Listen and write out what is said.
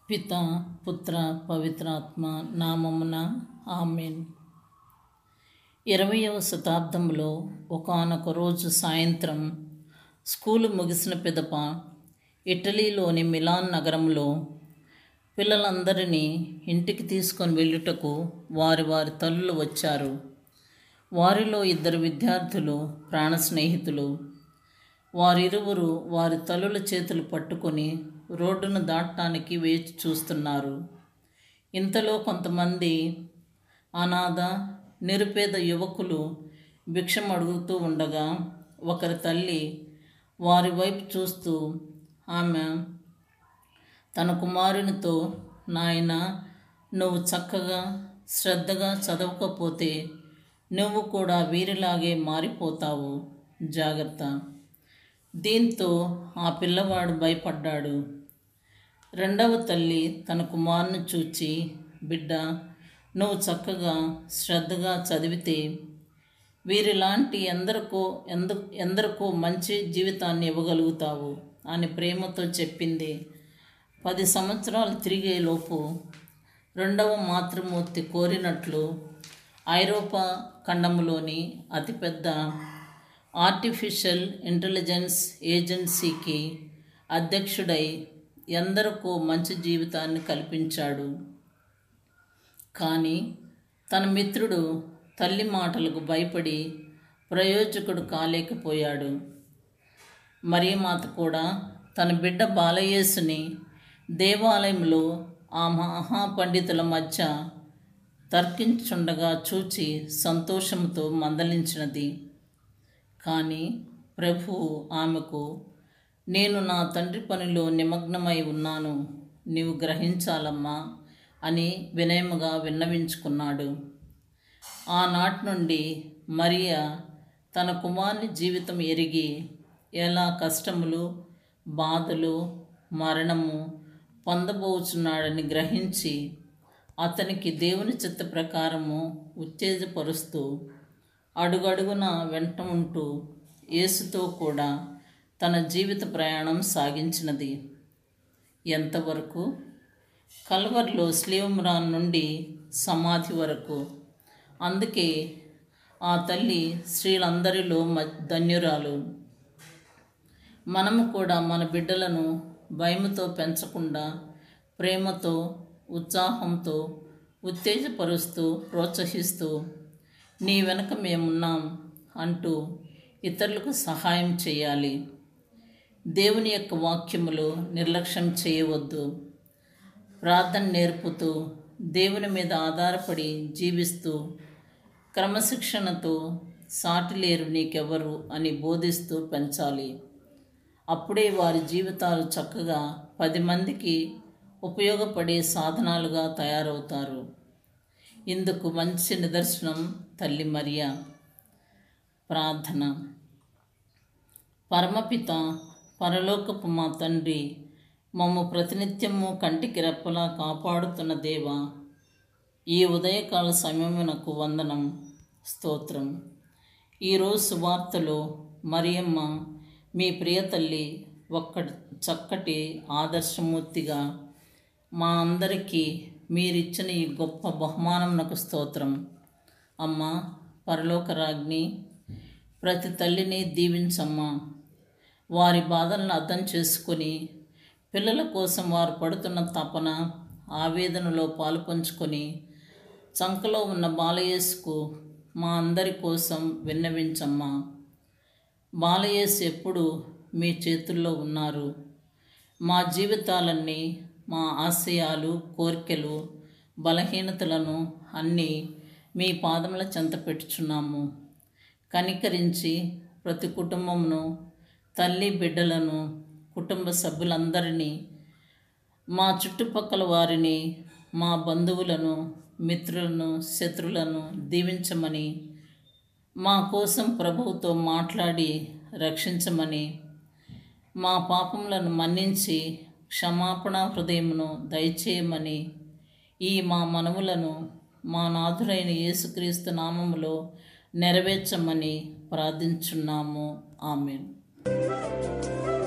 పిత పుత్ర పవిత్రాత్మ నామమున ఆమెన్ ఇరవయవ శతాబ్దంలో ఒకానొక రోజు సాయంత్రం స్కూలు ముగిసిన పిదప ఇటలీలోని మిలాన్ నగరంలో పిల్లలందరినీ ఇంటికి తీసుకొని వెళ్ళుటకు వారి వారి తల్లులు వచ్చారు వారిలో ఇద్దరు విద్యార్థులు ప్రాణ స్నేహితులు వారిరువురు వారి తల్లుల చేతులు పట్టుకొని రోడ్డును దాటడానికి వేచి చూస్తున్నారు ఇంతలో కొంతమంది అనాథ నిరుపేద యువకులు భిక్షం అడుగుతూ ఉండగా ఒకరి తల్లి వారి వైపు చూస్తూ ఆమె తన కుమారునితో నాయన నువ్వు చక్కగా శ్రద్ధగా చదవకపోతే నువ్వు కూడా వీరిలాగే మారిపోతావు జాగ్రత్త దీంతో ఆ పిల్లవాడు భయపడ్డాడు రెండవ తల్లి తన కుమారుని చూచి బిడ్డ నువ్వు చక్కగా శ్రద్ధగా చదివితే వీరిలాంటి ఎందరికో ఎంద ఎందరికో మంచి జీవితాన్ని ఇవ్వగలుగుతావు అని ప్రేమతో చెప్పింది పది సంవత్సరాలు తిరిగేలోపు రెండవ మాతృమూర్తి కోరినట్లు ఐరోపా ఖండంలోని అతిపెద్ద ఆర్టిఫిషియల్ ఇంటెలిజెన్స్ ఏజెన్సీకి అధ్యక్షుడై ఎందరికో మంచి జీవితాన్ని కల్పించాడు కానీ తన మిత్రుడు తల్లి మాటలకు భయపడి ప్రయోజకుడు కాలేకపోయాడు మరియమాత కూడా తన బిడ్డ బాలయేసుని దేవాలయంలో ఆ మహాపండితుల మధ్య తర్కించుండగా చూచి సంతోషంతో మందలించినది కానీ ప్రభువు ఆమెకు నేను నా తండ్రి పనిలో నిమగ్నమై ఉన్నాను నీవు గ్రహించాలమ్మా అని వినయముగా విన్నవించుకున్నాడు ఆనాటి నుండి మరియా తన కుమారుని జీవితం ఎరిగి ఎలా కష్టములు బాధలు మరణము పొందబోచున్నాడని గ్రహించి అతనికి దేవుని చిత్త ప్రకారము ఉత్తేజపరుస్తూ అడుగడుగున వెంట ఉంటూ యేసుతో కూడా తన జీవిత ప్రయాణం సాగించినది ఎంతవరకు కల్వర్లో స్లీవమ్రాన్ నుండి సమాధి వరకు అందుకే ఆ తల్లి స్త్రీలందరిలో మ ధన్యురాలు మనము కూడా మన బిడ్డలను భయముతో పెంచకుండా ప్రేమతో ఉత్సాహంతో ఉత్తేజపరుస్తూ ప్రోత్సహిస్తూ నీ వెనక మేమున్నాం అంటూ ఇతరులకు సహాయం చేయాలి దేవుని యొక్క వాక్యములు నిర్లక్ష్యం చేయవద్దు ప్రార్థన నేర్పుతూ దేవుని మీద ఆధారపడి జీవిస్తూ క్రమశిక్షణతో సాటిలేరు నీకెవరు అని బోధిస్తూ పెంచాలి అప్పుడే వారి జీవితాలు చక్కగా పది మందికి ఉపయోగపడే సాధనాలుగా తయారవుతారు ఇందుకు మంచి నిదర్శనం తల్లి మరియా ప్రార్థన పరమపిత పరలోకపు మా తండ్రి మమ్మ ప్రతినిత్యము కంటికి రెప్పలా కాపాడుతున్న దేవ ఈ ఉదయకాల సమయమునకు వందనం స్తోత్రం ఈరోజు సువార్తలో మరియమ్మ మీ ప్రియ తల్లి ఒక్క చక్కటి ఆదర్శమూర్తిగా మా అందరికీ మీరిచ్చిన ఈ గొప్ప బహుమానంనకు స్తోత్రం అమ్మ పరలోకరాజ్ఞి ప్రతి తల్లిని దీవించమ్మా వారి బాధలను అర్థం చేసుకొని పిల్లల కోసం వారు పడుతున్న తపన ఆవేదనలో పాలు పంచుకొని చంకలో ఉన్న బాలయేసుకు మా అందరి కోసం విన్నవించమ్మా బాలయేసు ఎప్పుడు మీ చేతుల్లో ఉన్నారు మా జీవితాలన్నీ మా ఆశయాలు కోరికలు బలహీనతలను అన్నీ మీ పాదముల చెంత పెట్టుచున్నాము కనికరించి ప్రతి కుటుంబమును తల్లి బిడ్డలను కుటుంబ సభ్యులందరినీ మా చుట్టుపక్కల వారిని మా బంధువులను మిత్రులను శత్రులను దీవించమని మా కోసం ప్రభువుతో మాట్లాడి రక్షించమని మా పాపములను మన్నించి క్షమాపణ హృదయమును దయచేయమని ఈ మా మనవులను మా నాథుడైన యేసుక్రీస్తు నామములో నెరవేర్చమని ప్రార్థించున్నాము ఆమెన్